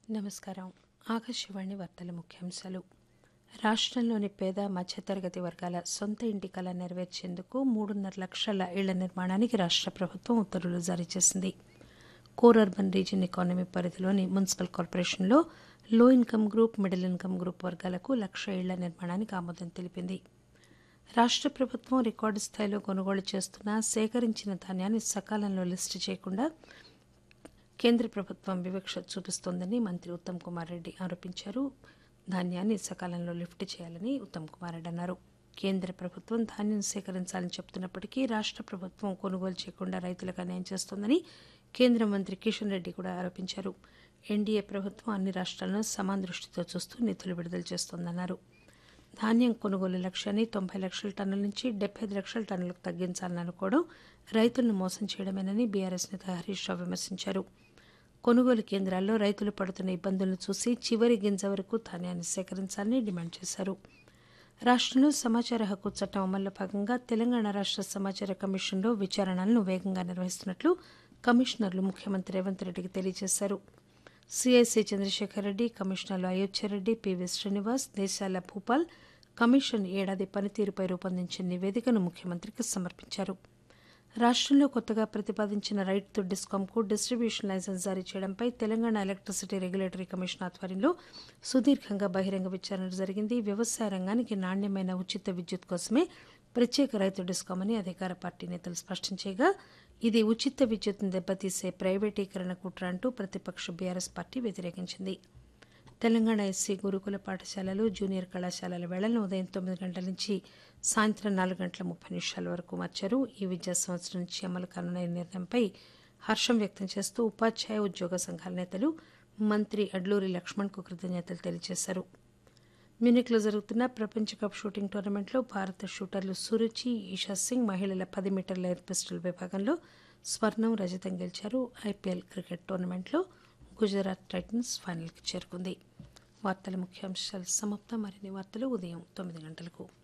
నమస్కారం ఆకాశవాణి వార్తల ముఖ్యాంశాలు రాష్ట్రంలోని పేద మధ్యతరగతి వర్గాల సొంత ఇంటి కల నెరవేర్చేందుకు మూడున్నర లక్షల ఇళ్ల నిర్మాణానికి రాష్ట్ర ప్రభుత్వం ఉత్తర్వులు జారీ చేసింది కోర్ అర్బన్ రీజియన్ ఎకానమీ పరిధిలోని మున్సిపల్ కార్పొరేషన్లో లో income group middle income group వర్గాలకు లక్ష ఇళ్ల నిర్మాణానికి ఆమోదం తెలిపింది రాష్ట్ర ప్రభుత్వం రికార్డు స్థాయిలో కొనుగోలు చేస్తున్న సేకరించిన ధాన్యాన్ని సకాలంలో లిస్టు చేయకుండా కేంద్ర ప్రభుత్వం వివక్ష చూపిస్తోందని మంత్రి ఉత్తమ్ కుమార్ రెడ్డి ఆరోపించారు ధాన్యాన్ని సకాలంలో లిఫ్ట్ చేయాలని ఉత్తమ్ కుమార్ రెడ్డి అన్నారు కేంద్ర ప్రభుత్వం ధాన్యం సేకరించాలని చెబుతున్నప్పటికీ రాష్ట్ర ప్రభుత్వం కొనుగోలు చేయకుండా రైతులకు అన్యాయం చేస్తోందని కేంద్ర మంత్రి కిషన్ రెడ్డి కూడా ఆరోపించారు ఎన్డీఏ ప్రభుత్వం అన్ని రాష్ట్రాలను సమాన దృష్టితో చూస్తూ నిధులు విడుదల చేస్తోందన్నారు ధాన్యం కొనుగోలు లక్ష్యాన్ని తొంభై లక్షల టన్నుల నుంచి డెబ్బై ఐదు లక్షల టన్నులకు తగ్గించాలని అనుకోవడం రైతులను మోసం చేయడమేనని బీఆర్ఎస్ నేత హరీష్ రావు విమర్శించారు కొనుగోలు కేంద్రాల్లో రైతులు పడుతున్న ఇబ్బందులను చూసి చివరి గింజ వరకు ధాన్యాన్ని సేకరించాలని డిమాండ్ చేశారు రాష్ట్రంలో సమాచార హక్కు చట్టం అమల్లో భాగంగా తెలంగాణ రాష్ట్ర సమాచార కమిషన్లో విచారణలను వేగంగా నిర్వహిస్తున్నట్లు కమిషనర్లు ముఖ్యమంత్రి రేవంత్ రెడ్డికి తెలియజేశారు సిఐసి చంద్రశేఖర్ రెడ్డి కమిషనర్లు అయోధ్యారెడ్డి పివి శ్రీనివాస్ దేశాల భూపాల్ కమిషన్ ఏడాది పనితీరుపై రూపొందించిన నివేదికను ముఖ్యమంత్రికి సమర్పించారు రాష్ట్రంలో కొత్తగా ప్రతిపాదించిన రైట్ టు డిస్కామ్కు డిస్ట్రిబ్యూషన్ లైసెన్స్ జారీ చేయడంపై తెలంగాణ ఎలక్ట్రిసిటీ రెగ్యులేటరీ కమిషన్ ఆధ్వర్యంలో సుదీర్ఘంగా బహిరంగ విచారణ జరిగింది వ్యవసాయ రంగానికి నాణ్యమైన ఉచిత విద్యుత్ కోసమే ప్రత్యేక రైతు డిస్కాం అని అధికార పార్టీ నేతలు స్పష్టం చేయగా ఇది ఉచిత విద్యుత్ను దెబ్బతీసే ప్రైవేటీకరణ కుట్ర అంటూ ప్రతిపక్ష బీఆర్ఎస్ పార్టీ వ్యతిరేకించింది తెలంగాణ ఎస్సీ గురుకుల పాఠశాలలు జూనియర్ కళాశాలల వేళలను ఉదయం తొమ్మిది గంటల నుంచి సాయంత్రం నాలుగు గంటల ముప్పై నిమిషాల వరకు మార్చారు ఈ విద్యా సంవత్సరం నుంచి అమలు కానున్న ఈ నిర్ణయంపై హర్షం వ్యక్తం చేస్తూ ఉపాధ్యాయ ఉద్యోగ సంఘాల నేతలు మంత్రి అడ్లూరి లక్ష్మణ్కు కృతజ్ఞతలు తెలియజేశారు మ్యూనిక్లో జరుగుతున్న ప్రపంచ కప్ షూటింగ్ టోర్నమెంట్లో భారత షూటర్లు సురుచి ఈషా సింగ్ మహిళల పది మీటర్ల ఎయిర్ పిస్టల్ విభాగంలో స్వర్ణం రజతం గెలిచారు ఐపీఎల్ క్రికెట్ టోర్నమెంట్లో గుజరాత్ టైటన్స్ ఫైనల్కి చేరుకుంది వార్తల ముఖ్యాంశాలు సమాప్తం మరిన్ని వార్తలు ఉదయం తొమ్మిది గంటలకు